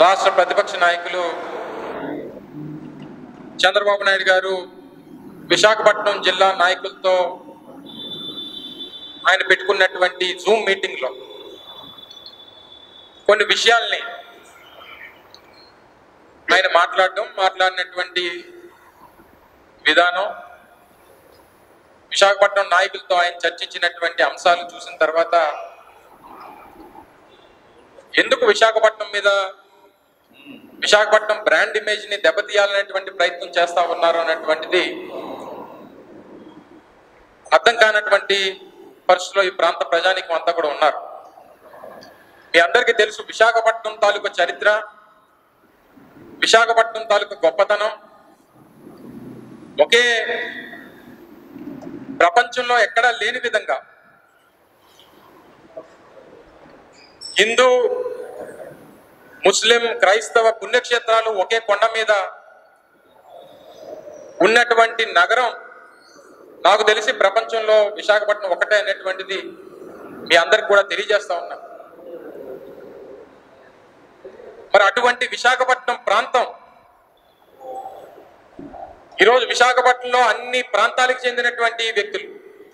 రాష్ట్ర ప్రతిపక్ష నాయకులు చంద్రబాబు నాయుడు గారు విశాఖపట్నం జిల్లా నాయకులతో ఆయన పెట్టుకున్నటువంటి జూమ్ మీటింగ్లో కొన్ని విషయాల్ని ఆయన మాట్లాడడం మాట్లాడినటువంటి విధానం విశాఖపట్నం నాయకులతో ఆయన చర్చించినటువంటి అంశాలు చూసిన తర్వాత ఎందుకు విశాఖపట్నం మీద విశాఖపట్నం బ్రాండ్ ఇమేజ్ ని దెబ్బతీయాలనేటువంటి ప్రయత్నం చేస్తా ఉన్నారు అన్నటువంటిది అర్థం కానటువంటి పరిస్థితిలో ఈ ప్రాంత ప్రజానికం అంతా కూడా ఉన్నారు మీ అందరికీ తెలుసు విశాఖపట్నం తాలూకు చరిత్ర విశాఖపట్నం తాలూకు గొప్పతనం ఒకే ప్రపంచంలో ఎక్కడా లేని విధంగా హిందూ ముస్లిం క్రైస్తవ పుణ్యక్షేత్రాలు ఒకే కొండ మీద ఉన్నటువంటి నగరం నాకు తెలిసి ప్రపంచంలో విశాఖపట్నం ఒకటే అనేటువంటిది మీ అందరికి కూడా తెలియజేస్తా ఉన్నా మరి అటువంటి విశాఖపట్నం ప్రాంతం ఈరోజు విశాఖపట్నంలో అన్ని ప్రాంతాలకు చెందినటువంటి వ్యక్తులు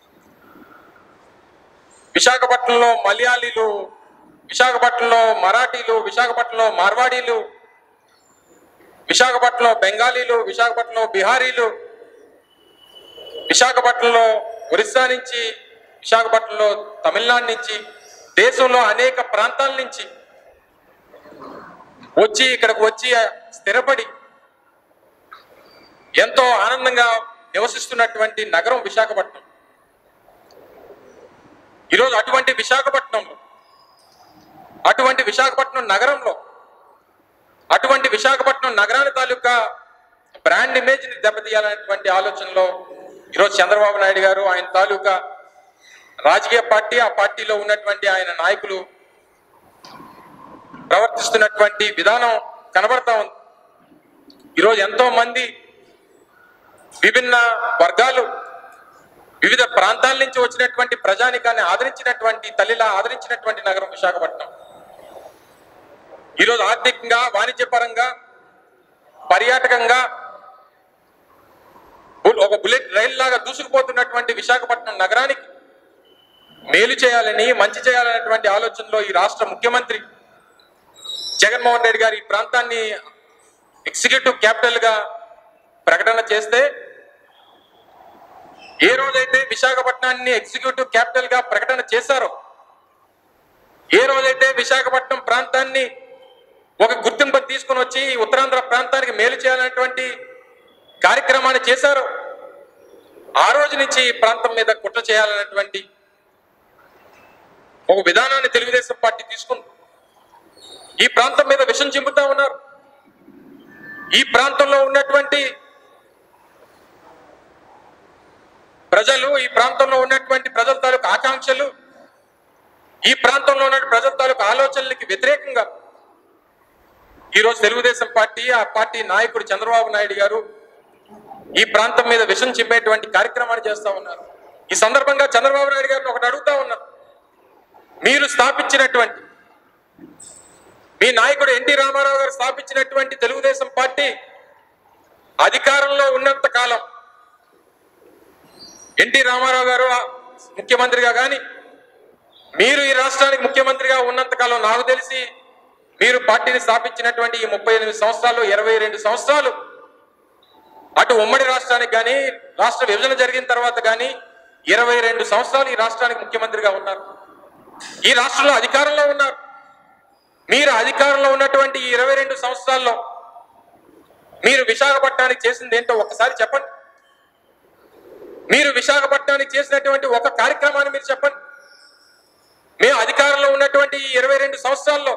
విశాఖపట్నంలో మలయాళీలు విశాఖపట్నంలో మరాఠీలు విశాఖపట్నంలో మార్వాడీలు విశాఖపట్నంలో బెంగాలీలు విశాఖపట్నంలో బిహారీలు విశాఖపట్నంలో ఒరిస్సా నుంచి విశాఖపట్నంలో తమిళనాడు నుంచి దేశంలో అనేక ప్రాంతాల నుంచి వచ్చి ఇక్కడికి వచ్చి స్థిరపడి ఎంతో ఆనందంగా నివసిస్తున్నటువంటి నగరం విశాఖపట్నం ఈరోజు అటువంటి విశాఖపట్నంలో అటువంటి విశాఖపట్నం నగరంలో అటువంటి విశాఖపట్నం నగరాన్ని తాలూకా బ్రాండ్ ఇమేజ్ ని దెబ్బతీయాలనేటువంటి ఆలోచనలో ఈరోజు చంద్రబాబు నాయుడు గారు ఆయన తాలూకా రాజకీయ పార్టీ ఆ పార్టీలో ఉన్నటువంటి ఆయన నాయకులు ప్రవర్తిస్తున్నటువంటి విధానం కనబడతా ఉంది ఈరోజు ఎంతో మంది విభిన్న వర్గాలు వివిధ ప్రాంతాల నుంచి వచ్చినటువంటి ప్రజానికాన్ని ఆదరించినటువంటి తల్లిలా ఆదరించినటువంటి నగరం విశాఖపట్నం ఈరోజు ఆర్థికంగా వాణిజ్యపరంగా పర్యాటకంగా బుల్- ఒక బుల్లెట్ రైలు లాగా దూసుకుపోతున్నటువంటి విశాఖపట్నం నగరానికి మేలు చేయాలని మంచి చేయాలనేటువంటి ఆలోచనలో ఈ రాష్ట్ర ముఖ్యమంత్రి జగన్మోహన్ రెడ్డి గారు ఈ ప్రాంతాన్ని ఎగ్జిక్యూటివ్ క్యాపిటల్ గా ప్రకటన చేస్తే ఏ రోజైతే విశాఖపట్నాన్ని ఎగ్జిక్యూటివ్ క్యాపిటల్ గా ప్రకటన చేశారో ఏ రోజైతే విశాఖపట్నం ప్రాంతాన్ని ఒక గుర్తింపు తీసుకుని వచ్చి ఈ ఉత్తరాంధ్ర ప్రాంతానికి మేలు చేయాలనేటువంటి కార్యక్రమాన్ని చేశారో ఆ రోజు నుంచి ఈ ప్రాంతం మీద కుట్ర చేయాలనేటువంటి ఒక విధానాన్ని తెలుగుదేశం పార్టీ తీసుకుంది ఈ ప్రాంతం మీద విషం చింపుతా ఉన్నారు ఈ ప్రాంతంలో ఉన్నటువంటి ప్రజలు ఈ ప్రాంతంలో ఉన్నటువంటి ప్రజల తాలూకు ఆకాంక్షలు ఈ ప్రాంతంలో ఉన్న ప్రజల తాలూకు ఆలోచనలకి వ్యతిరేకంగా ఈరోజు తెలుగుదేశం పార్టీ ఆ పార్టీ నాయకుడు చంద్రబాబు నాయుడు గారు ఈ ప్రాంతం మీద విషం చిమ్మేటువంటి కార్యక్రమాలు చేస్తా ఉన్నారు ఈ సందర్భంగా చంద్రబాబు నాయుడు గారిని ఒకటి అడుగుతా ఉన్నా మీరు స్థాపించినటువంటి మీ నాయకుడు ఎన్టీ రామారావు గారు స్థాపించినటువంటి తెలుగుదేశం పార్టీ అధికారంలో ఉన్నంత కాలం ఎన్టీ రామారావు గారు ఆ ముఖ్యమంత్రిగా కానీ మీరు ఈ రాష్ట్రానికి ముఖ్యమంత్రిగా ఉన్నంత కాలం నాకు తెలిసి మీరు పార్టీని స్థాపించినటువంటి ఈ ముప్పై ఎనిమిది సంవత్సరాలు ఇరవై రెండు సంవత్సరాలు అటు ఉమ్మడి రాష్ట్రానికి కానీ రాష్ట్ర విభజన జరిగిన తర్వాత కానీ ఇరవై రెండు సంవత్సరాలు ఈ రాష్ట్రానికి ముఖ్యమంత్రిగా ఉన్నారు ఈ రాష్ట్రంలో అధికారంలో ఉన్నారు మీరు అధికారంలో ఉన్నటువంటి ఈ ఇరవై రెండు సంవత్సరాల్లో మీరు విశాఖపట్నానికి చేసింది ఏంటో ఒక్కసారి చెప్పండి మీరు విశాఖపట్నానికి చేసినటువంటి ఒక కార్యక్రమాన్ని మీరు చెప్పండి మేము అధికారంలో ఉన్నటువంటి ఈ ఇరవై రెండు సంవత్సరాల్లో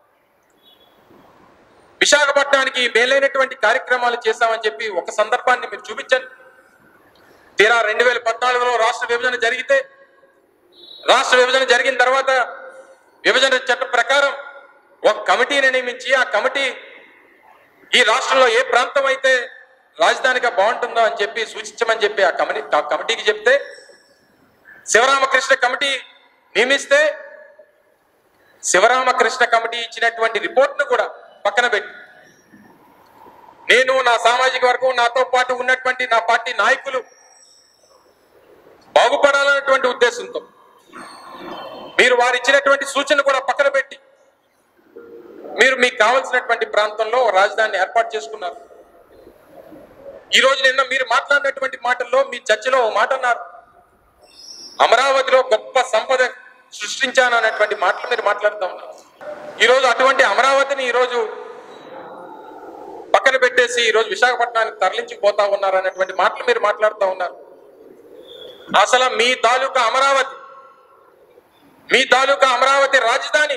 విశాఖపట్నానికి మేలైనటువంటి కార్యక్రమాలు చేశామని చెప్పి ఒక సందర్భాన్ని మీరు చూపించండి తీరా రెండు వేల పద్నాలుగులో రాష్ట్ర విభజన జరిగితే రాష్ట్ర విభజన జరిగిన తర్వాత విభజన చట్టం ప్రకారం ఒక కమిటీని నియమించి ఆ కమిటీ ఈ రాష్ట్రంలో ఏ ప్రాంతం అయితే రాజధానిగా బాగుంటుందో అని చెప్పి సూచించమని చెప్పి ఆ కమిటీ ఆ కమిటీకి చెప్తే శివరామకృష్ణ కమిటీ నియమిస్తే శివరామకృష్ణ కమిటీ ఇచ్చినటువంటి రిపోర్ట్ను కూడా పక్కన పెట్టి నేను నా సామాజిక వర్గం నాతో పాటు ఉన్నటువంటి నా పార్టీ నాయకులు బాగుపడాలన్నటువంటి ఉద్దేశంతో మీరు వారు ఇచ్చినటువంటి సూచన కూడా పక్కన పెట్టి మీరు మీకు కావలసినటువంటి ప్రాంతంలో ఓ రాజధానిని ఏర్పాటు చేసుకున్నారు ఈ రోజు నిన్న మీరు మాట్లాడినటువంటి మాటల్లో మీ చర్చలో ఓ మాట అన్నారు అమరావతిలో గొప్ప సంపద సృష్టించాను అన్నటువంటి మాటలు మీరు మాట్లాడుతూ ఉన్నారు ఈరోజు అటువంటి అమరావతిని ఈరోజు పక్కన పెట్టేసి ఈరోజు విశాఖపట్నానికి తరలించి పోతా ఉన్నారు అన్నటువంటి మాటలు మీరు మాట్లాడుతూ ఉన్నారు అసలు మీ తాలూకా అమరావతి మీ తాలూకా అమరావతి రాజధాని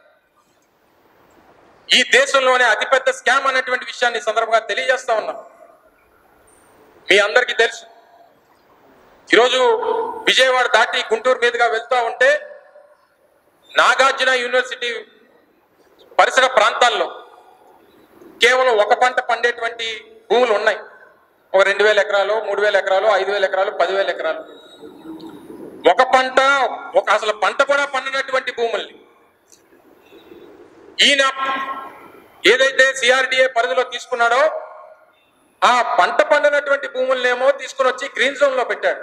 ఈ దేశంలోనే అతిపెద్ద స్కామ్ అనేటువంటి విషయాన్ని ఈ సందర్భంగా తెలియజేస్తా ఉన్నాం మీ అందరికీ తెలుసు ఈరోజు విజయవాడ దాటి గుంటూరు మీదుగా వెళ్తా ఉంటే నాగార్జున యూనివర్సిటీ పరిసర ప్రాంతాల్లో కేవలం ఒక పంట పండేటువంటి భూములు ఉన్నాయి ఒక రెండు వేల ఎకరాలు మూడు వేల ఎకరాలు ఐదు వేల ఎకరాలు పదివేల ఎకరాలు ఒక పంట ఒక అసలు పంట కూడా పండినటువంటి భూముల్ని ఈయన ఏదైతే సిఆర్డిఏ పరిధిలో తీసుకున్నాడో ఆ పంట పండినటువంటి భూములనేమో తీసుకుని వచ్చి గ్రీన్ జోన్ లో పెట్టాడు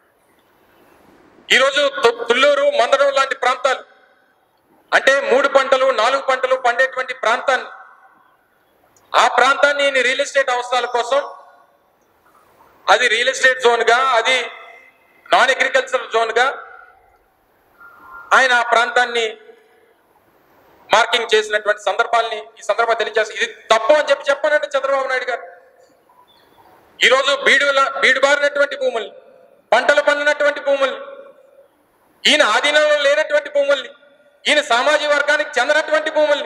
ఈరోజు తు- తుళ్ళూరు మందడం లాంటి ప్రాంతాలు అంటే మూడు పంటలు నాలుగు పంటలు పండేటువంటి ప్రాంతాన్ని ఆ ప్రాంతాన్ని ఈయన రియల్ ఎస్టేట్ అవసరాల కోసం అది రియల్ ఎస్టేట్ జోన్ గా అది నాన్ అగ్రికల్చర్ జోన్ గా ఆయన ఆ ప్రాంతాన్ని మార్కింగ్ చేసినటువంటి సందర్భాల్ని ఈ సందర్భంగా తెలియజేసి ఇది తప్పు అని చెప్పి చెప్పానంటే చంద్రబాబు నాయుడు గారు ఈరోజు బీడుల బీడుబారినటువంటి భూముల్ని పంటలు పండినటువంటి భూముల్ని ఈయన ఆధీనంలో లేనటువంటి భూముల్ని ఈయన సామాజిక వర్గానికి చెందినటువంటి భూముల్ని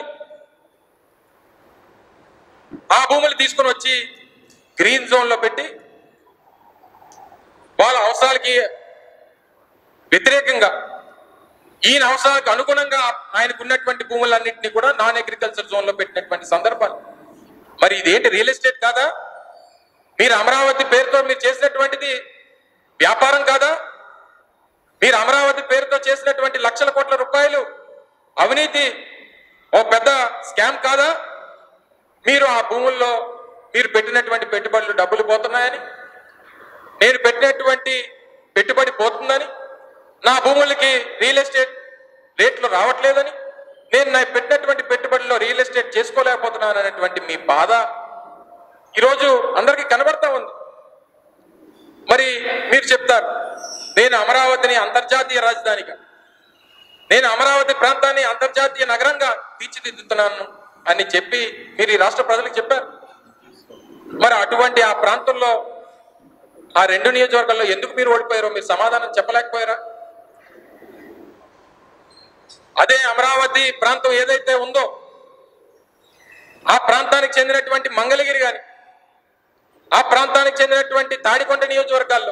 ఆ భూములు తీసుకొని వచ్చి గ్రీన్ జోన్ లో పెట్టి వాళ్ళ అవసరాలకి వ్యతిరేకంగా ఈయన అవసరాలకు అనుగుణంగా ఆయనకు ఉన్నటువంటి భూములన్నింటినీ కూడా నాన్ అగ్రికల్చర్ జోన్ లో పెట్టినటువంటి సందర్భాలు మరి ఇదేంటి రియల్ ఎస్టేట్ కాదా మీరు అమరావతి పేరుతో మీరు చేసినటువంటిది వ్యాపారం కాదా మీరు అమరావతి పేరుతో చేసినటువంటి లక్షల కోట్ల రూపాయలు అవినీతి ఓ పెద్ద స్కామ్ కాదా మీరు ఆ భూముల్లో మీరు పెట్టినటువంటి పెట్టుబడులు డబ్బులు పోతున్నాయని నేను పెట్టినటువంటి పెట్టుబడి పోతుందని నా భూములకి రియల్ ఎస్టేట్ రేట్లు రావట్లేదని నేను నా పెట్టినటువంటి పెట్టుబడిలో రియల్ ఎస్టేట్ చేసుకోలేకపోతున్నాను అనేటువంటి మీ బాధ ఈరోజు అందరికీ కనబడతా ఉంది మరి మీరు చెప్తారు నేను అమరావతిని అంతర్జాతీయ రాజధానిగా నేను అమరావతి ప్రాంతాన్ని అంతర్జాతీయ నగరంగా తీర్చిదిద్దుతున్నాను అని చెప్పి మీరు ఈ రాష్ట్ర ప్రజలకు చెప్పారు మరి అటువంటి ఆ ప్రాంతంలో ఆ రెండు నియోజకవర్గాల్లో ఎందుకు మీరు ఓడిపోయారో మీరు సమాధానం చెప్పలేకపోయారా అదే అమరావతి ప్రాంతం ఏదైతే ఉందో ఆ ప్రాంతానికి చెందినటువంటి మంగళగిరి గాని ఆ ప్రాంతానికి చెందినటువంటి తాడికొండ నియోజకవర్గాల్లో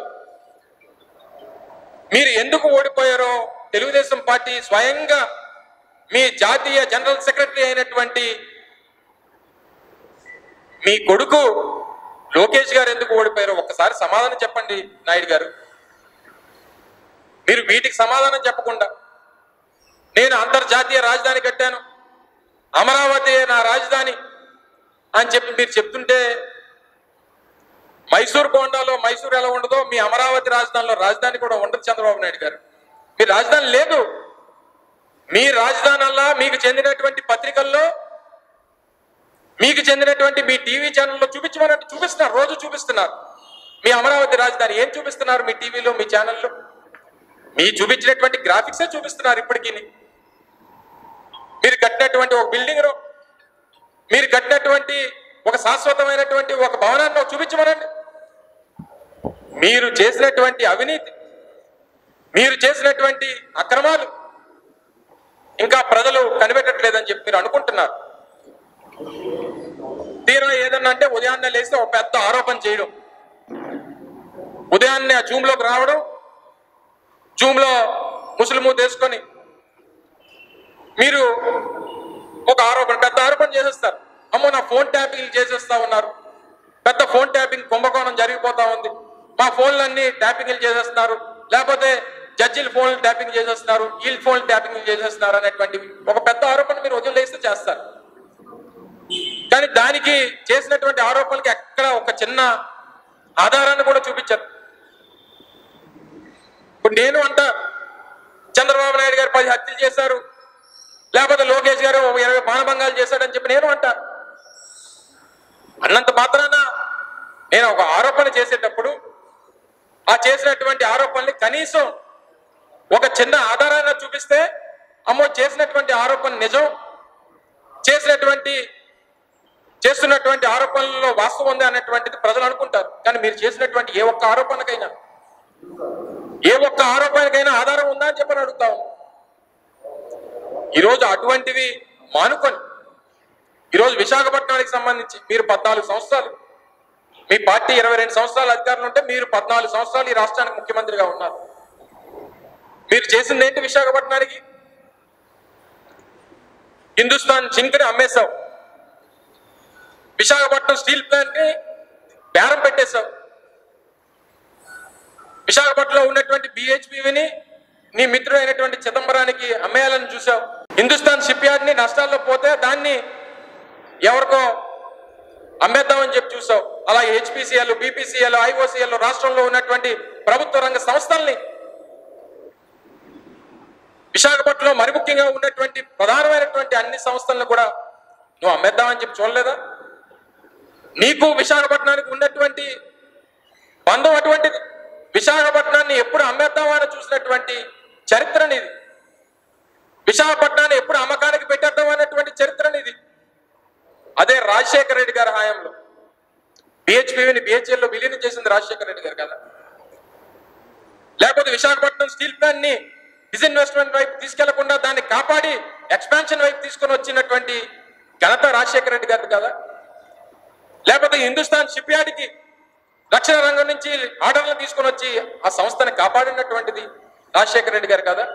మీరు ఎందుకు ఓడిపోయారో తెలుగుదేశం పార్టీ స్వయంగా మీ జాతీయ జనరల్ సెక్రటరీ అయినటువంటి మీ కొడుకు లోకేష్ గారు ఎందుకు ఓడిపోయారో ఒక్కసారి సమాధానం చెప్పండి నాయుడు గారు మీరు వీటికి సమాధానం చెప్పకుండా నేను అంతర్జాతీయ రాజధాని కట్టాను అమరావతి నా రాజధాని అని చెప్పి మీరు చెప్తుంటే మైసూర్ బోండాలో మైసూర్ ఎలా ఉండదో మీ అమరావతి రాజధానిలో రాజధాని కూడా ఉండదు చంద్రబాబు నాయుడు గారు మీ రాజధాని లేదు మీ రాజధానల్లా మీకు చెందినటువంటి పత్రికల్లో మీకు చెందినటువంటి మీ టీవీ ఛానల్లో చూపించమన్నట్టు చూపిస్తున్నారు రోజు చూపిస్తున్నారు మీ అమరావతి రాజధాని ఏం చూపిస్తున్నారు మీ టీవీలో మీ ఛానల్లో మీ చూపించినటువంటి గ్రాఫిక్సే చూపిస్తున్నారు ఇప్పటికీ మీరు కట్టినటువంటి ఒక బిల్డింగ్ మీరు కట్టినటువంటి ఒక శాశ్వతమైనటువంటి ఒక భవనాన్ని ఒక చూపించమనండి మీరు చేసినటువంటి అవినీతి మీరు చేసినటువంటి అక్రమాలు ఇంకా ప్రజలు కనిపెట్టట్లేదని చెప్పి మీరు అనుకుంటున్నారు తీరా ఏదన్నా అంటే ఉదయాన్నే లేస్తే ఒక పెద్ద ఆరోపణ చేయడం ఉదయాన్నే ఆ జూమ్ లోకి రావడం జూమ్ లో ముస్లిము తీసుకొని మీరు ఒక ఆరోపణ పెద్ద ఆరోపణ చేసేస్తారు అమ్మో నా ఫోన్ ట్యాపింగ్ చేసేస్తా ఉన్నారు పెద్ద ఫోన్ ట్యాపింగ్ కుంభకోణం జరిగిపోతా ఉంది మా ఫోన్లన్నీ ట్యాపింగ్లు చేసేస్తున్నారు లేకపోతే జడ్జిల ఫోన్లు ట్యాపింగ్ చేసేస్తున్నారు వీళ్ళ ఫోన్ ట్యాపింగ్ చేసేస్తున్నారు అనేటువంటి ఒక పెద్ద ఆరోపణ మీరు ఉదయం లేస్తే చేస్తారు కానీ దానికి చేసినటువంటి ఆరోపణలకి ఎక్కడ ఒక చిన్న ఆధారాన్ని కూడా చూపించారు ఇప్పుడు నేను అంట చంద్రబాబు నాయుడు గారు పది హత్యలు చేశారు లేకపోతే లోకేష్ గారు ఒక ఇరవై మానభంగాలు చేశాడని చెప్పి నేను అంట అన్నంత మాత్రాన నేను ఒక ఆరోపణ చేసేటప్పుడు ఆ చేసినటువంటి ఆరోపణని కనీసం ఒక చిన్న ఆధారాన్ని చూపిస్తే అమ్మో చేసినటువంటి ఆరోపణ నిజం చేసినటువంటి చేస్తున్నటువంటి ఆరోపణలలో వాస్తవం ఉంది అన్నటువంటిది ప్రజలు అనుకుంటారు కానీ మీరు చేసినటువంటి ఏ ఒక్క ఆరోపణకైనా ఏ ఒక్క ఆరోపణకైనా ఆధారం ఉందా అని చెప్పని అడుగుతా ఉన్నాం. ఈరోజు అటువంటివి మానుకొని ఈరోజు విశాఖపట్నానికి సంబంధించి మీరు పద్నాలుగు సంవత్సరాలు మీ పార్టీ ఇరవై రెండు సంవత్సరాల అధికారులు ఉంటే మీరు పద్నాలుగు సంవత్సరాలు ఈ రాష్ట్రానికి ముఖ్యమంత్రిగా ఉన్నారు మీరు చేసింది ఏంటి విశాఖపట్నానికి హిందుస్థాన్ జింక్ ని అమ్మేశావు విశాఖపట్నం స్టీల్ ప్లాంట్ ని బేరం పెట్టేశావు విశాఖపట్నంలో ఉన్నటువంటి బిహెచ్పిని నీ మిత్రుడైనటువంటి చిదంబరానికి అమ్మేయాలని చూసావు హిందుస్థాన్ షిప్ యార్డ్ ని నష్టాల్లో పోతే దాన్ని ఎవరికో అమ్మేద్దామని చెప్పి చూసావు అలా హెచ్పిసిఎల్ బీపీసీఎల్ ఐఓసీఎల్ రాష్ట్రంలో ఉన్నటువంటి ప్రభుత్వ రంగ సంస్థల్ని విశాఖపట్నంలో మరి ముఖ్యంగా ఉన్నటువంటి ప్రధానమైనటువంటి అన్ని సంస్థలను కూడా నువ్వు అమ్మేద్దామని చెప్పి చూడలేదా నీకు విశాఖపట్నానికి ఉన్నటువంటి బంధం అటువంటిది విశాఖపట్నాన్ని ఎప్పుడు అమ్మేద్దామా అని చూసినటువంటి చరిత్ర నీది విశాఖపట్నాన్ని ఎప్పుడు అమ్మకానికి పెట్టేద్దాం అనేటువంటి చరిత్ర నీది అదే రాజశేఖర రెడ్డి గారి హయాంలో బిహెచ్పిని బిహెచ్ఎల్ లో విలీనం చేసింది రాజశేఖర రెడ్డి గారు కదా లేకపోతే విశాఖపట్నం స్టీల్ ప్లాంట్ ని డిస్ఇన్వెస్ట్మెంట్ వైపు తీసుకెళ్లకుండా దాన్ని కాపాడి ఎక్స్పాన్షన్ వైపు తీసుకొని వచ్చినటువంటి ఘనత రాజశేఖర రెడ్డి గారిది కదా లేకపోతే హిందుస్థాన్ షిప్ యార్డ్కి రక్షణ రంగం నుంచి ఆర్డర్లు తీసుకొని వచ్చి ఆ సంస్థని కాపాడినటువంటిది రాజశేఖర రెడ్డి గారు కదా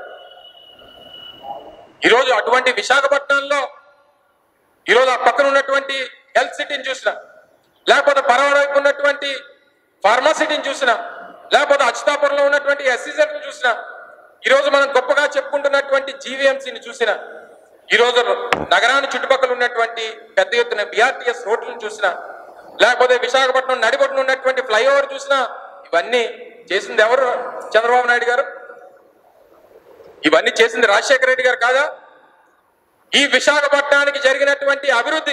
ఈరోజు అటువంటి విశాఖపట్నంలో ఈరోజు ఆ పక్కన ఉన్నటువంటి హెల్త్ సిటీని చూసిన లేకపోతే పరవాడ వైపు ఉన్నటువంటి ఫార్మాసిటీని చూసిన లేకపోతే అచ్యుతాపురంలో ఉన్నటువంటి ఎస్సీజెడ్ని చూసిన ఈరోజు మనం గొప్పగా చెప్పుకుంటున్నటువంటి జీవీఎంసీని చూసిన ఈరోజు నగరాన్ని చుట్టుపక్కల ఉన్నటువంటి పెద్ద ఎత్తున బిఆర్టీఎస్ రోడ్లను చూసిన లేకపోతే విశాఖపట్నం నడిబొట్టున ఉన్నటువంటి ఫ్లైఓవర్ చూసిన ఇవన్నీ చేసింది ఎవరు చంద్రబాబు నాయుడు గారు ఇవన్నీ చేసింది రాజశేఖర రెడ్డి గారు కాదా ఈ విశాఖపట్నానికి జరిగినటువంటి అభివృద్ధి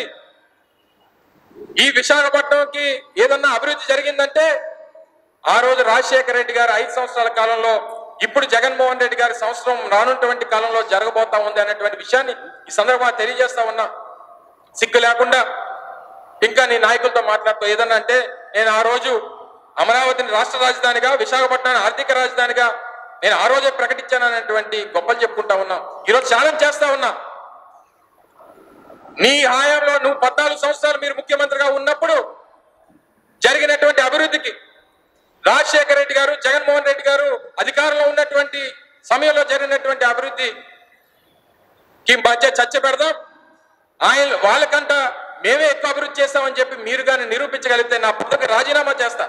ఈ విశాఖపట్నంకి ఏదన్నా అభివృద్ధి జరిగిందంటే ఆ రోజు రాజశేఖర రెడ్డి గారు ఐదు సంవత్సరాల కాలంలో ఇప్పుడు జగన్మోహన్ రెడ్డి గారి సంవత్సరం రానున్నటువంటి కాలంలో జరగబోతా ఉంది అనేటువంటి విషయాన్ని ఈ సందర్భంగా తెలియజేస్తా ఉన్నా సిగ్గు లేకుండా ఇంకా నీ నాయకులతో మాట్లాడుతూ ఏదన్నా అంటే నేను ఆ రోజు అమరావతిని రాష్ట్ర రాజధానిగా విశాఖపట్నాన్ని ఆర్థిక రాజధానిగా నేను ఆ రోజే ప్రకటించాననేటువంటి గొప్పలు చెప్పుకుంటా ఉన్నా ఈరోజు ఛాలెంజ్ చేస్తా ఉన్నా నీ హయాంలో నువ్వు పద్నాలుగు సంవత్సరాలు మీరు ముఖ్యమంత్రిగా ఉన్నప్పుడు జరిగినటువంటి అభివృద్ధికి రాజశేఖర రెడ్డి గారు జగన్మోహన్ రెడ్డి గారు అధికారంలో ఉన్నటువంటి సమయంలో జరిగినటువంటి అభివృద్ధికి మధ్య చర్చ పెడదాం ఆయన వాళ్ళకంట మేమే ఎక్కువ అభివృద్ధి చేస్తామని చెప్పి మీరు కానీ నిరూపించగలిగితే నా పదవికి రాజీనామా చేస్తా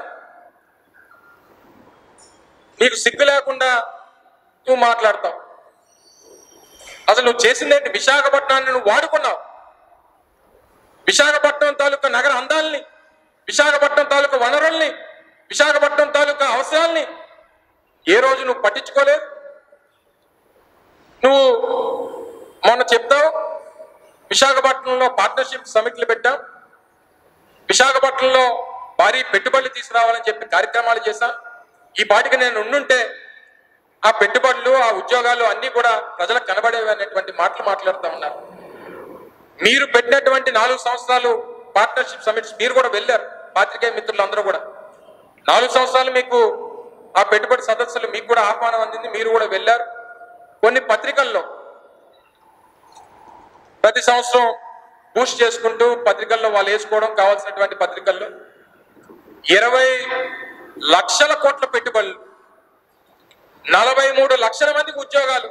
నీకు సిగ్గు లేకుండా నువ్వు మాట్లాడతావు అసలు నువ్వు చేసిందేంటి విశాఖపట్నాన్ని నువ్వు వాడుకున్నావు విశాఖపట్నం తాలూకా నగర అందాల్ని విశాఖపట్నం తాలూకా వనరుల్ని విశాఖపట్నం తాలూకా అవసరాల్ని ఏ రోజు నువ్వు పట్టించుకోలేదు నువ్వు మొన్న చెప్తావు విశాఖపట్నంలో పార్ట్నర్షిప్ సమిట్లు పెట్టాం విశాఖపట్నంలో భారీ పెట్టుబడులు తీసుకురావాలని చెప్పి కార్యక్రమాలు చేశాం ఈ పాటికి నేను ఉండుంటే ఆ పెట్టుబడులు ఆ ఉద్యోగాలు అన్ని కూడా ప్రజలకు కనబడేవి అనేటువంటి మాటలు మాట్లాడుతూ ఉన్నారు మీరు పెట్టినటువంటి నాలుగు సంవత్సరాలు పార్ట్నర్షిప్ సమిట్స్ మీరు కూడా వెళ్ళారు పాత్రికేయ మిత్రులు అందరూ కూడా నాలుగు సంవత్సరాలు మీకు ఆ పెట్టుబడి సదస్సులు మీకు కూడా ఆహ్వానం అందింది మీరు కూడా వెళ్ళారు కొన్ని పత్రికల్లో ప్రతి సంవత్సరం బూస్ట్ చేసుకుంటూ పత్రికల్లో వాళ్ళు వేసుకోవడం కావాల్సినటువంటి పత్రికల్లో ఇరవై లక్షల కోట్ల పెట్టుబడులు నలభై మూడు లక్షల మందికి ఉద్యోగాలు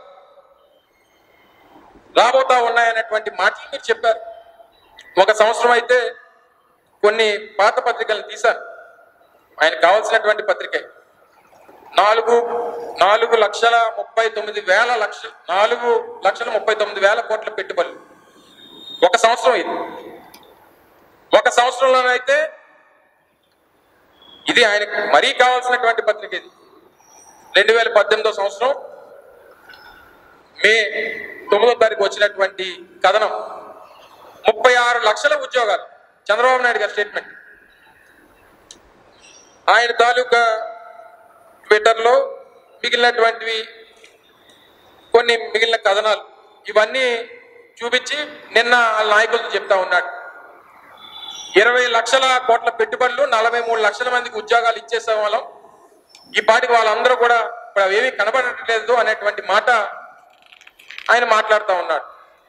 రాబోతా ఉన్నాయనేటువంటి మాటలు మీరు చెప్పారు ఒక సంవత్సరం అయితే కొన్ని పాత పత్రికలను తీశారు ఆయన కావాల్సినటువంటి పత్రిక నాలుగు నాలుగు లక్షల ముప్పై తొమ్మిది వేల లక్ష నాలుగు లక్షల ముప్పై తొమ్మిది వేల కోట్ల పెట్టుబడులు ఒక సంవత్సరం ఇది ఒక్క సంవత్సరంలోనైతే ఇది ఆయనకు మరీ కావాల్సినటువంటి పత్రిక ఇది రెండు వేల పద్దెనిమిదో సంవత్సరం మే తొమ్మిదో తారీఖు వచ్చినటువంటి కథనం ముప్పై ఆరు లక్షల ఉద్యోగాలు చంద్రబాబు నాయుడు గారి స్టేట్మెంట్ ఆయన తాలూకా ట్విట్టర్లో మిగిలినటువంటివి కొన్ని మిగిలిన కథనాలు ఇవన్నీ చూపించి నిన్న వాళ్ళ నాయకులతో చెప్తా ఉన్నాడు ఇరవై లక్షల కోట్ల పెట్టుబడులు నలభై మూడు లక్షల మందికి ఉద్యోగాలు ఇచ్చేసే వాళ్ళం ఈ పాటికి వాళ్ళందరూ కూడా ఇప్పుడు అవేమీ కనబడట్లేదు అనేటువంటి మాట ఆయన మాట్లాడుతూ ఉన్నాడు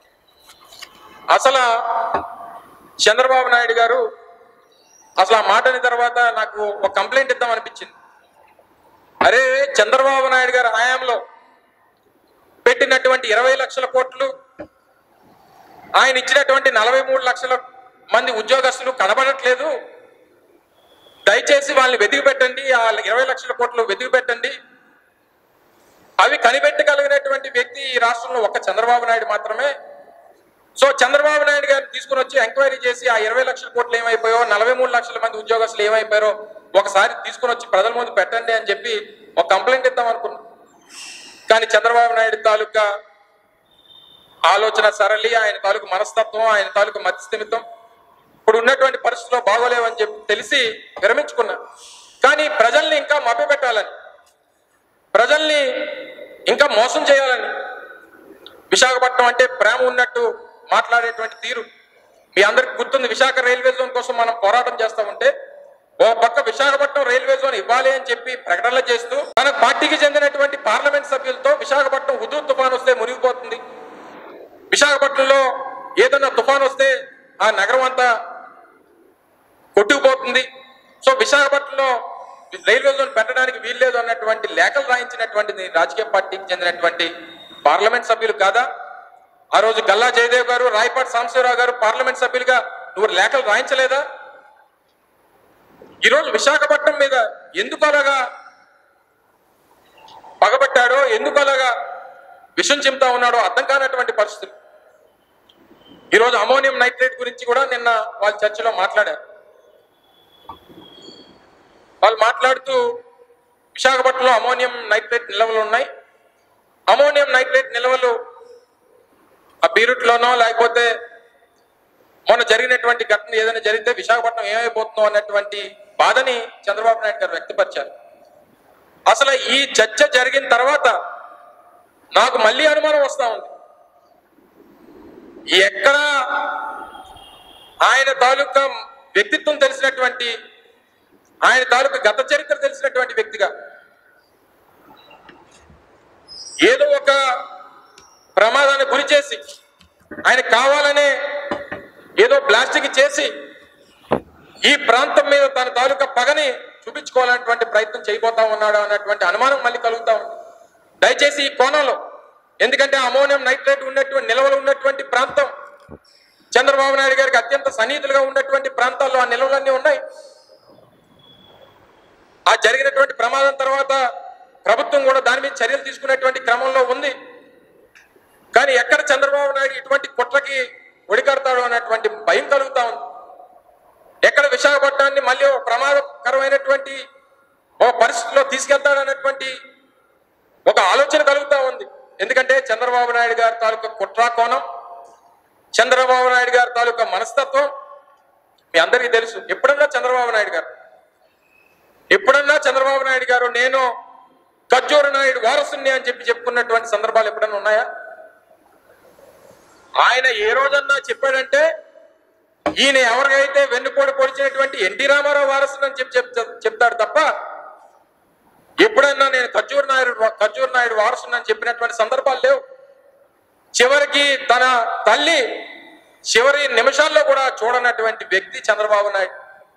అసలు చంద్రబాబు నాయుడు గారు అసలు ఆ మాట అయిన తర్వాత నాకు ఒక కంప్లైంట్ ఇద్దాం అనిపించింది అరే చంద్రబాబు నాయుడు గారి హయాంలో పెట్టినటువంటి ఇరవై లక్షల కోట్లు ఆయన ఇచ్చినటువంటి నలభై మూడు లక్షల మంది ఉద్యోగస్తులు కనబడట్లేదు దయచేసి వాళ్ళని వెతికి పెట్టండి ఆ ఇరవై లక్షల కోట్లు వెతికి పెట్టండి అవి కనిపెట్టగలిగినటువంటి వ్యక్తి ఈ రాష్ట్రంలో ఒక్క చంద్రబాబు నాయుడు మాత్రమే సో చంద్రబాబు నాయుడు గారిని తీసుకుని వచ్చి ఎంక్వైరీ చేసి ఆ ఇరవై లక్షల కోట్లు ఏమైపోయో నలభై మూడు లక్షల మంది ఉద్యోగస్తులు ఏమైపోయారో ఒకసారి తీసుకుని వచ్చి ప్రజల ముందు పెట్టండి అని చెప్పి ఒక కంప్లైంట్ ఇద్దాం అనుకున్నాం కానీ చంద్రబాబు నాయుడు తాలూకా ఆలోచన సరళి ఆయన తాలూకు మనస్తత్వం ఆయన తాలూకు మధ్యస్థిమితం ఇప్పుడు ఉన్నటువంటి పరిస్థితుల్లో బాగోలేవని చెప్పి తెలిసి విరమించుకున్నా కానీ ప్రజల్ని ఇంకా మభ్యపెట్టాలని ప్రజల్ని ఇంకా మోసం చేయాలని విశాఖపట్నం అంటే ప్రేమ ఉన్నట్టు మాట్లాడేటువంటి తీరు మీ అందరికి గుర్తుంది విశాఖ రైల్వే జోన్ కోసం మనం పోరాటం చేస్తా ఉంటే ఓ పక్క విశాఖపట్నం రైల్వే జోన్ ఇవ్వాలి అని చెప్పి ప్రకటనలు చేస్తూ తన పార్టీకి చెందినటువంటి పార్లమెంట్ సభ్యులతో విశాఖపట్నం హుదూ తుఫాన్ వస్తే మునిగిపోతుంది విశాఖపట్నంలో ఏదైనా తుఫాన్ వస్తే ఆ నగరం అంతా కొట్టుకుపోతుంది సో విశాఖపట్నంలో రైల్వే జోన్ పెట్టడానికి వీల్లేదు అన్నటువంటి లేఖలు రాయించినటువంటి రాజకీయ పార్టీకి చెందినటువంటి పార్లమెంట్ సభ్యులు కాదా ఆ రోజు గల్లా జయదేవ్ గారు రాయపాటి సాంబశివరావు గారు పార్లమెంట్ సభ్యులుగా నువ్వు లేఖలు రాయించలేదా ఈరోజు విశాఖపట్నం మీద ఎందుకు అలాగా పగబట్టాడో ఎందుకు అలాగా విషం చెప్తా ఉన్నాడో అర్థం కానటువంటి పరిస్థితులు ఈరోజు అమోనియం నైట్రేట్ గురించి కూడా నిన్న వాళ్ళ చర్చలో మాట్లాడారు వాళ్ళు మాట్లాడుతూ విశాఖపట్నంలో అమోనియం నైట్రేట్ నిల్వలు ఉన్నాయి అమోనియం నైట్రేట్ నిల్వలు ఆ బీరుట్లోనో లేకపోతే మొన్న జరిగినటువంటి ఘటన ఏదైనా జరిగితే విశాఖపట్నం ఏమైపోతుందో అన్నటువంటి బాధని చంద్రబాబు నాయుడు గారు వ్యక్తపరిచారు అసలు ఈ చర్చ జరిగిన తర్వాత నాకు మళ్ళీ అనుమానం వస్తా ఉంది ఎక్కడ ఆయన తాలూకా వ్యక్తిత్వం తెలిసినటువంటి ఆయన తాలూకా గత చరిత్ర తెలిసినటువంటి వ్యక్తిగా ఏదో ఒక ప్రమాదాన్ని గురి చేసి ఆయన కావాలనే ఏదో బ్లాస్టింగ్ చేసి ఈ ప్రాంతం మీద తన తాలూకా పగని చూపించుకోవాలన్నటువంటి ప్రయత్నం చేయబోతా ఉన్నాడు అన్నటువంటి అనుమానం మళ్ళీ కలుగుతా ఉంది దయచేసి ఈ కోణంలో ఎందుకంటే అమోనియం నైట్రేట్ ఉన్నటువంటి నిల్వలు ఉన్నటువంటి ప్రాంతం చంద్రబాబు నాయుడు గారికి అత్యంత సన్నిహితులుగా ఉన్నటువంటి ప్రాంతాల్లో ఆ నిల్వలన్నీ ఉన్నాయి ఆ జరిగినటువంటి ప్రమాదం తర్వాత ప్రభుత్వం కూడా దాని మీద చర్యలు తీసుకునేటువంటి క్రమంలో ఉంది కానీ ఎక్కడ చంద్రబాబు నాయుడు ఇటువంటి కుట్రకి ఒడికడతాడు అన్నటువంటి భయం కలుగుతా ఉంది ఎక్కడ విశాఖపట్నాన్ని మళ్ళీ ఒక ప్రమాదకరమైనటువంటి ఒక పరిస్థితిలో తీసుకెళ్తాడు అన్నటువంటి ఒక ఆలోచన కలుగుతా ఉంది ఎందుకంటే చంద్రబాబు నాయుడు గారి తాలూకా కుట్రా కోణం చంద్రబాబు నాయుడు గారి తాలూకా మనస్తత్వం మీ అందరికీ తెలుసు ఎప్పుడన్నా చంద్రబాబు నాయుడు గారు ఎప్పుడన్నా చంద్రబాబు నాయుడు గారు నేను ఖర్జూర నాయుడు వారసుని అని చెప్పి చెప్పుకున్నటువంటి సందర్భాలు ఎప్పుడన్నా ఉన్నాయా ఆయన ఏ రోజన్నా చెప్పాడంటే ఈయన ఎవరికైతే వెన్నుపోటు పొడిచినటువంటి ఎన్టీ రామారావు వారసుని అని చెప్పి చెప్తా- చెప్తాడు తప్ప ఎప్పుడన్నా నేను ఖర్జూర్ నాయుడు ఖర్జూర్ నాయుడు వారసుని అని చెప్పినటువంటి సందర్భాలు లేవు చివరికి తన తల్లి చివరి నిమిషాల్లో కూడా చూడనటువంటి వ్యక్తి చంద్రబాబు నాయుడు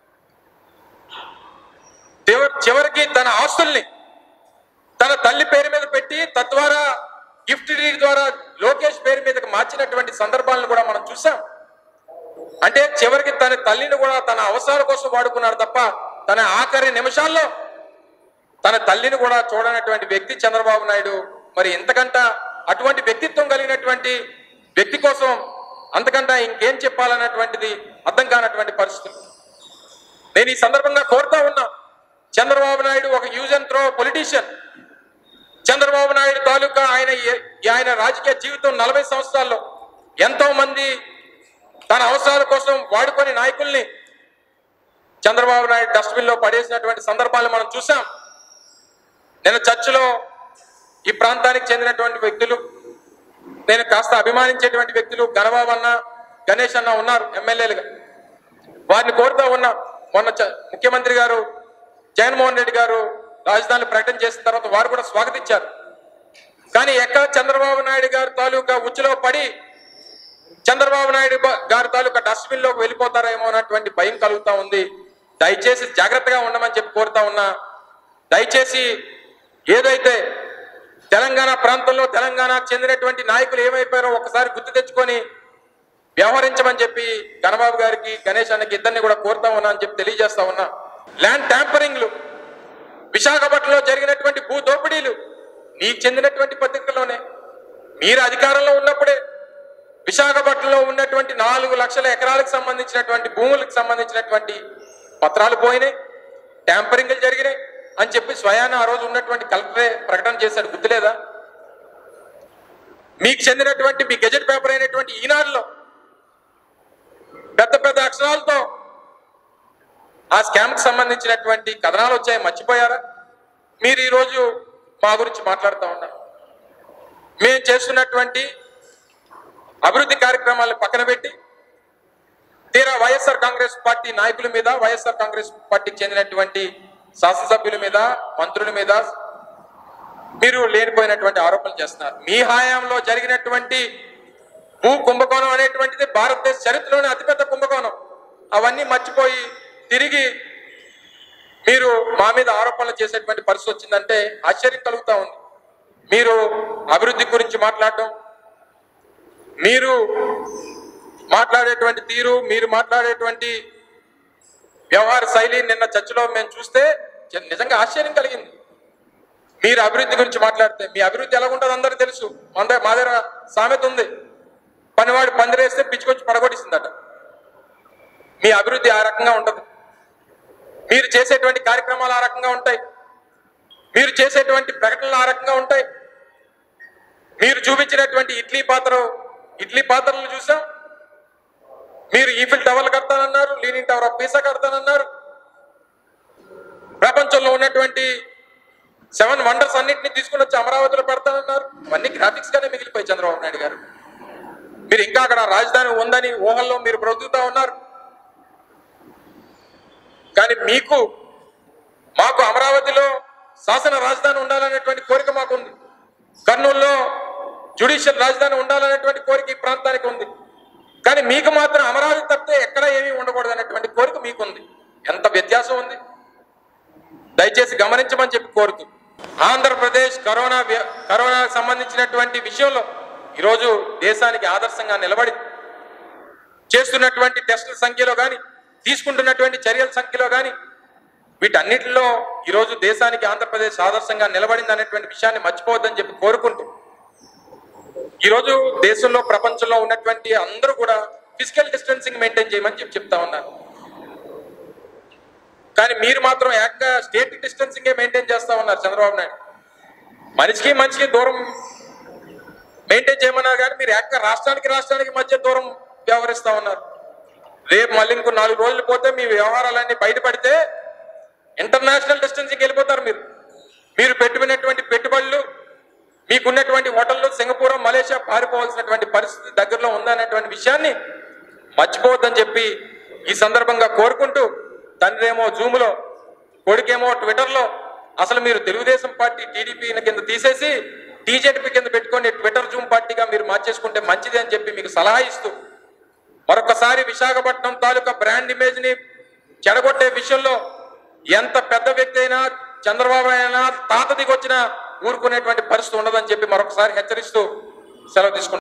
చివరి- చివరికి తన ఆస్తుల్ని తన తల్లి పేరు మీద పెట్టి తద్వారా గిఫ్ట్ డీడ్ ద్వారా లోకేష్ పేరు మీదకి మార్చినటువంటి సందర్భాలను కూడా మనం చూసాం అంటే చివరికి తన తల్లిని కూడా తన అవసరాల కోసం వాడుకున్నాడు తప్ప తన ఆఖరి నిమిషాల్లో తన తల్లిని కూడా చూడనటువంటి వ్యక్తి చంద్రబాబు నాయుడు మరి ఇంతకంట అటువంటి వ్యక్తిత్వం కలిగినటువంటి వ్యక్తి కోసం అంతకంట ఇంకేం చెప్పాలన్నటువంటిది అర్థం కానటువంటి పరిస్థితులు నేను ఈ సందర్భంగా కోరుతా ఉన్నా చంద్రబాబు నాయుడు ఒక use and throw politician Chandrababu Naidu తాలూకా ఆయన ఏ- ఆయన రాజకీయ జీవితం నలభై సంవత్సరాల్లో ఎంతో మంది తన అవసరాల కోసం వాడుకొని నాయకుల్ని చంద్రబాబు నాయుడు డస్ట్బిన్ లో పడేసినటువంటి సందర్భాలు మనం చూసాం నేను చర్చిలో ఈ ప్రాంతానికి చెందినటువంటి వ్యక్తులు నేను కాస్త అభిమానించేటువంటి వ్యక్తులు గణబాబు అన్న గణేష్ అన్న ఉన్నారు ఎమ్మెల్యేలుగా వారిని కోరుతా ఉన్నా మొన్న చ- ముఖ్యమంత్రి గారు జగన్మోహన్ రెడ్డి గారు రాజధాని ప్రకటన చేసిన తర్వాత వారు కూడా స్వాగతించారు కానీ ఎక్కడ చంద్రబాబు నాయుడు గారి తాలూకా ఉచ్చులో పడి చంద్రబాబు నాయుడు బ- గారి తాలూకా డస్ట్బిన్ లోకి వెళ్ళిపోతారేమో అన్నటువంటి భయం కలుగుతా ఉంది దయచేసి జాగ్రత్తగా ఉండమని చెప్పి కోరుతా ఉన్నా దయచేసి ఏదైతే తెలంగాణ ప్రాంతంలో తెలంగాణకు చెందినటువంటి నాయకులు ఏమైపోయారో ఒకసారి గుర్తు తెచ్చుకొని వ్యవహరించమని చెప్పి గణబాబు గారికి గణేష్ అన్నకి ఇద్దరిని కూడా కోరుతా ఉన్నా అని చెప్పి తెలియజేస్తా ఉన్నా ల్యాండ్ ట్యాంపరింగ్లు విశాఖపట్నంలో జరిగినటువంటి భూ దోపిడీలు మీకు చెందినటువంటి పత్రికలోనే మీరు అధికారంలో ఉన్నప్పుడే విశాఖపట్నంలో ఉన్నటువంటి నాలుగు లక్షల ఎకరాలకు సంబంధించినటువంటి భూములకు సంబంధించినటువంటి పత్రాలు పోయినాయి ట్యాంపరింగ్లు జరిగినాయి అని చెప్పి స్వయాన ఆ రోజు ఉన్నటువంటి కలెక్టరే ప్రకటన చేశాడు గుర్తులేదా మీకు చెందినటువంటి మీ గెజెట్ పేపర్ అయినటువంటి ఈనాడులో పెద్ద పెద్ద అక్షరాలతో ఆ స్కామ్ కి సంబంధించినటువంటి కథనాలు వచ్చాయి మర్చిపోయారా మీరు ఈరోజు మా గురించి మాట్లాడుతూ ఉన్నారు మేము చేస్తున్నటువంటి అభివృద్ధి కార్యక్రమాలను పక్కన పెట్టి తీరా వైఎస్ఆర్ కాంగ్రెస్ పార్టీ నాయకుల మీద వైఎస్ఆర్ కాంగ్రెస్ పార్టీకి చెందినటువంటి శాసనసభ్యుల మీద మంత్రుల మీద మీరు లేనిపోయినటువంటి ఆరోపణలు చేస్తున్నారు మీ హయాంలో జరిగినటువంటి భూ కుంభకోణం అనేటువంటిది భారతదేశ చరిత్రలోనే అతిపెద్ద కుంభకోణం అవన్నీ మర్చిపోయి తిరిగి మీరు మా మీద ఆరోపణలు చేసేటువంటి పరిస్థితి వచ్చిందంటే ఆశ్చర్యం కలుగుతా ఉంది మీరు అభివృద్ధి గురించి మాట్లాడటం మీరు మాట్లాడేటువంటి తీరు మీరు మాట్లాడేటువంటి వ్యవహార శైలి నిన్న చర్చలో మేము చూస్తే చ- నిజంగా ఆశ్చర్యం కలిగింది మీరు అభివృద్ధి గురించి మాట్లాడితే మీ అభివృద్ధి ఎలా ఉంటుందో అందరూ తెలుసు మన దగ్గర- మా దగ్గర సామెత ఉంది పనివాడు పందిరేస్తే పిచ్చుకొచ్చి పడగొట్టిస్తుందట మీ అభివృద్ధి ఆ రకంగా ఉంటది మీరు చేసేటువంటి కార్యక్రమాలు ఆ రకంగా ఉంటాయి మీరు చేసేటువంటి ప్రకటనలు ఆ రకంగా ఉంటాయి మీరు చూపించినటువంటి ఇడ్లీ పాత్ర ఇడ్లీ పాత్రలు చూసాం మీరు ఈఫిల్ టవర్లు కడతానన్నారు లీనింగ్ టవర్ ఆఫ్ పీసా కడతానన్నారు ప్రపంచంలో ఉన్నటువంటి సెవెన్ వండర్స్ అన్నింటినీ తీసుకుని వచ్చి అమరావతిలో పెడతానన్నారు అవన్నీ గ్రాఫిక్స్ గానే మిగిలిపోయి చంద్రబాబు నాయుడు గారు మీరు ఇంకా అక్కడ రాజధాని ఉందని ఊహల్లో మీరు బ్రతుకుతా ఉన్నారు కానీ మీకు మాకు అమరావతిలో శాసన రాజధాని ఉండాలనేటువంటి కోరిక మాకు ఉంది కర్నూలులో జ్యుడిషియల్ రాజధాని ఉండాలనేటువంటి కోరిక ఈ ప్రాంతానికి ఉంది కానీ మీకు మాత్రం అమరావతి తప్పితే ఎక్కడ ఏమీ ఉండకూడదు అనేటువంటి కోరిక మీకుంది ఎంత వ్యత్యాసం ఉంది దయచేసి గమనించమని చెప్పి కోరుతూ ఆంధ్రప్రదేశ్ కరోనా వ్య- కరోనాకు సంబంధించినటువంటి విషయంలో ఈరోజు దేశానికి ఆదర్శంగా నిలబడి చేస్తున్నటువంటి టెస్టుల సంఖ్యలో కానీ తీసుకుంటున్నటువంటి చర్యల సంఖ్యలో కానీ వీటన్నిటిలో ఈరోజు దేశానికి ఆంధ్రప్రదేశ్ ఆదర్శంగా నిలబడింది అనేటువంటి విషయాన్ని మర్చిపోవద్దని చెప్పి కోరుకుంటూ ఈరోజు దేశంలో ప్రపంచంలో ఉన్నటువంటి అందరూ కూడా ఫిజికల్ డిస్టెన్సింగ్ మెయింటైన్ చేయమని చెప్పి చెప్తా ఉన్నారు కానీ మీరు మాత్రం ఏకంగా స్టేట్ డిస్టెన్సింగ్ మెయింటైన్ చేస్తా ఉన్నారు చంద్రబాబు నాయుడు మనిషికి మనిషికి దూరం మెయింటైన్ చేయమన్నారు కానీ మీరు ఏకంగా రాష్ట్రానికి రాష్ట్రానికి మధ్య దూరం వ్యవహరిస్తా ఉన్నారు రేపు మళ్ళీ ఇంకో నాలుగు రోజులు పోతే మీ వ్యవహారాలన్నీ బయటపడితే ఇంటర్నేషనల్ డిస్టెన్సింగ్ వెళ్ళిపోతారు మీరు మీరు పెట్టుకున్నటువంటి పెట్టుబడులు మీకున్నటువంటి హోటళ్ళు సింగపూర్ మలేషియా పారిపోవాల్సినటువంటి పరిస్థితి దగ్గరలో ఉందనేటువంటి విషయాన్ని మర్చిపోవద్దని చెప్పి ఈ సందర్భంగా కోరుకుంటూ తండ్రి ఏమో జూమ్లో కొడుకేమో ట్విట్టర్లో అసలు మీరు తెలుగుదేశం పార్టీ టీడీపీ కింద తీసేసి టీజేపీ కింద పెట్టుకొని ట్విట్టర్ జూమ్ పార్టీగా మీరు మార్చేసుకుంటే మంచిది అని చెప్పి మీకు సలహా ఇస్తూ మరొకసారి విశాఖపట్నం తాలూకా బ్రాండ్ ఇమేజ్ ని చెడగొట్టే విషయంలో ఎంత పెద్ద వ్యక్తి అయినా చంద్రబాబు అయినా తాత దిగొచ్చినా ఊరుకునేటువంటి పరిస్థితి ఉండదని చెప్పి మరొకసారి హెచ్చరిస్తూ సెలవు తీసుకుంటాం